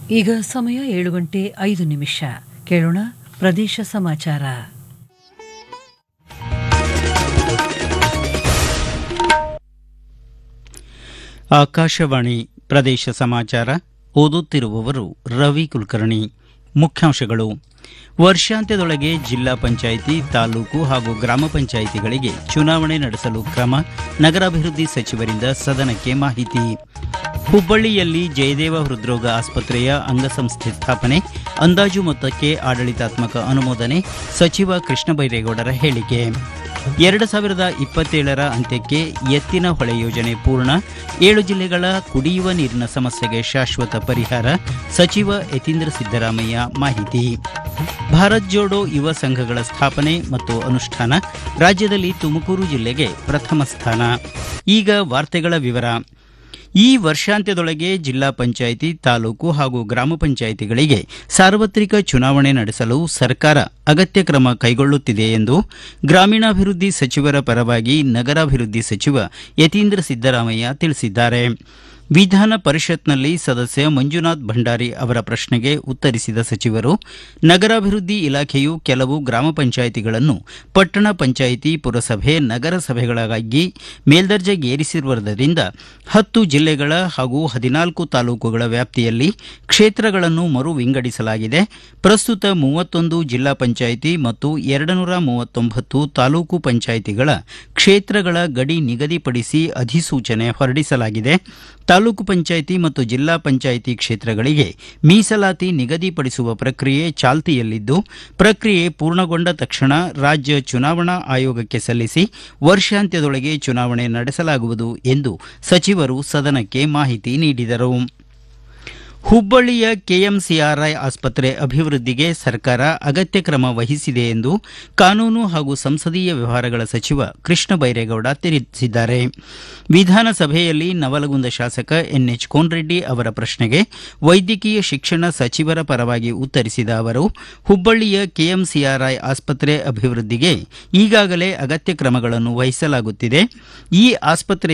ಈಗ ಸಮಯ ಏಳು ಗಂಟೆ ಐದು ನಿಮಿಷ ಕೇಳೋಣ ಪ್ರದೇಶ ಸಮಾಚಾರ ಆಕಾಶವಾಣಿ ಪ್ರದೇಶ ಸಮಾಚಾರ ಓದುತ್ತಿರುವವರು ರವಿ ಕುಲಕರ್ಣಿ ಮುಖ್ಯಾಂಶಗಳು ವರ್ಷಾಂತ್ಯದೊಳಗೆ ಜಿಲ್ಲಾ ಪಂಚಾಯಿತಿ ತಾಲೂಕು ಹಾಗೂ ಗ್ರಾಮ ಪಂಚಾಯಿತಿಗಳಿಗೆ ಚುನಾವಣೆ ನಡೆಸಲು ಕ್ರಮ ನಗರಾಭಿವೃದ್ಧಿ ಸಚಿವರಿಂದ ಸದನಕ್ಕೆ ಮಾಹಿತಿ ಹುಬ್ಬಳ್ಳಿಯಲ್ಲಿ ಜಯದೇವ ಹೃದ್ರೋಗ ಆಸ್ಪತ್ರೆಯ ಅಂಗಸಂಸ್ಥೆ ಸ್ಥಾಪನೆ ಅಂದಾಜು ಮೊತ್ತಕ್ಕೆ ಆಡಳಿತಾತ್ಮಕ ಅನುಮೋದನೆ ಸಚಿವ ಕೃಷ್ಣ ಬೈರೇಗೌಡರ ಹೇಳಿಕೆ ಎರಡು ಸಾವಿರದ ಇಪ್ಪತ್ತೇಳರ ಅಂತ್ಯಕ್ಕೆ ಎತ್ತಿನ ಹೊಳೆ ಯೋಜನೆ ಪೂರ್ಣ ಏಳು ಜಿಲ್ಲೆಗಳ ಕುಡಿಯುವ ನೀರಿನ ಸಮಸ್ಯೆಗೆ ಶಾಶ್ವತ ಪರಿಹಾರ ಸಚಿವ ಯತೀಂದ್ರ ಸಿದ್ದರಾಮಯ್ಯ ಮಾಹಿತಿ ಭಾರತ್ ಜೋಡೋ ಯುವ ಸಂಘಗಳ ಸ್ಥಾಪನೆ ಮತ್ತು ಅನುಷ್ಠಾನ ರಾಜ್ಯದಲ್ಲಿ ತುಮಕೂರು ಜಿಲ್ಲೆಗೆ ಪ್ರಥಮ ಸ್ಥಾನ ಈಗ ವಾರ್ತೆಗಳ ವಿವರ ಈ ವರ್ಷಾಂತ್ಯದೊಳಗೆ ಜಿಲ್ಲಾ ಪಂಚಾಯಿತಿ ತಾಲೂಕು ಹಾಗೂ ಗ್ರಾಮ ಪಂಚಾಯಿತಿಗಳಿಗೆ ಸಾರ್ವತ್ರಿಕ ಚುನಾವಣೆ ನಡೆಸಲು ಸರ್ಕಾರ ಅಗತ್ಯ ಕ್ರಮ ಕೈಗೊಳ್ಳುತ್ತಿದೆ ಎಂದು ಗ್ರಾಮೀಣಾಭಿವೃದ್ಧಿ ಸಚಿವರ ಪರವಾಗಿ ನಗರಾಭಿವೃದ್ಧಿ ಸಚಿವ ಯತೀಂದ್ರ ಸಿದ್ದರಾಮಯ್ಯ ತಿಳಿಸಿದ್ದಾರೆ ವಿಧಾನ ಪರಿಷತ್ನಲ್ಲಿ ಸದಸ್ಯ ಮಂಜುನಾಥ್ ಭಂಡಾರಿ ಅವರ ಪ್ರಶ್ನೆಗೆ ಉತ್ತರಿಸಿದ ಸಚಿವರು ನಗರಾಭಿವೃದ್ಧಿ ಇಲಾಖೆಯು ಕೆಲವು ಗ್ರಾಮ ಪಂಚಾಯಿತಿಗಳನ್ನು ಪಟ್ಟಣ ಪಂಚಾಯಿತಿ ಪುರಸಭೆ ನಗರಸಭೆಗಳಾಗಿ ಮೇಲ್ದರ್ಜೆಗೇರಿಸಿರುವುದರಿಂದ ಹತ್ತು ಜಿಲ್ಲೆಗಳ ಹಾಗೂ ಹದಿನಾಲ್ಕು ತಾಲೂಕುಗಳ ವ್ಯಾಪ್ತಿಯಲ್ಲಿ ಕ್ಷೇತ್ರಗಳನ್ನು ಮರು ವಿಂಗಡಿಸಲಾಗಿದೆ ಪ್ರಸ್ತುತ ಮೂವತ್ತೊಂದು ಜಿಲ್ಲಾ ಪಂಚಾಯಿತಿ ಮತ್ತು ಎರಡು ನೂರ ಮೂವತ್ತೊಂಬತ್ತು ತಾಲೂಕು ಪಂಚಾಯಿತಿಗಳ ಕ್ಷೇತ್ರಗಳ ಗಡಿ ನಿಗದಿಪಡಿಸಿ ಅಧಿಸೂಚನೆ ಹೊರಡಿಸಲಾಗಿದೆ ತಾಲೂಕು ಪಂಚಾಯಿತಿ ಮತ್ತು ಜಿಲ್ಲಾ ಪಂಚಾಯಿತಿ ಕ್ಷೇತ್ರಗಳಿಗೆ ಮೀಸಲಾತಿ ನಿಗದಿಪಡಿಸುವ ಪ್ರಕ್ರಿಯೆ ಚಾಲ್ತಿಯಲ್ಲಿದ್ದು ಪ್ರಕ್ರಿಯೆ ಪೂರ್ಣಗೊಂಡ ತಕ್ಷಣ ರಾಜ್ಯ ಚುನಾವಣಾ ಆಯೋಗಕ್ಕೆ ಸಲ್ಲಿಸಿ ವರ್ಷಾಂತ್ಯದೊಳಗೆ ಚುನಾವಣೆ ನಡೆಸಲಾಗುವುದು ಎಂದು ಸಚಿವರು ಸದನಕ್ಕೆ ಮಾಹಿತಿ ನೀಡಿದರು ಹುಬ್ಬಳ್ಳಿಯ ಕೆಎಂಸಿಆರ್ಐ ಆಸ್ಪತ್ರೆ ಅಭಿವೃದ್ಧಿಗೆ ಸರ್ಕಾರ ಅಗತ್ಯ ಕ್ರಮ ವಹಿಸಿದೆ ಎಂದು ಕಾನೂನು ಹಾಗೂ ಸಂಸದೀಯ ವ್ಯವಹಾರಗಳ ಸಚಿವ ಕೃಷ್ಣ ಬೈರೇಗೌಡ ತಿಳಿಸಿದ್ದಾರೆ ವಿಧಾನಸಭೆಯಲ್ಲಿ ನವಲಗುಂದ ಶಾಸಕ ಎನ್ಎಚ್ ಕೋನರೆಡ್ಡಿ ಅವರ ಪ್ರಶ್ನೆಗೆ ವೈದ್ಯಕೀಯ ಶಿಕ್ಷಣ ಸಚಿವರ ಪರವಾಗಿ ಉತ್ತರಿಸಿದ ಅವರು ಹುಬ್ಬಳ್ಳಿಯ ಕೆಎಂಸಿಆರ್ಐ ಆಸ್ಪತ್ರೆ ಅಭಿವೃದ್ಧಿಗೆ ಈಗಾಗಲೇ ಅಗತ್ಯ ಕ್ರಮಗಳನ್ನು ವಹಿಸಲಾಗುತ್ತಿದೆ ಈ ಆಸ್ಪತ್ರೆ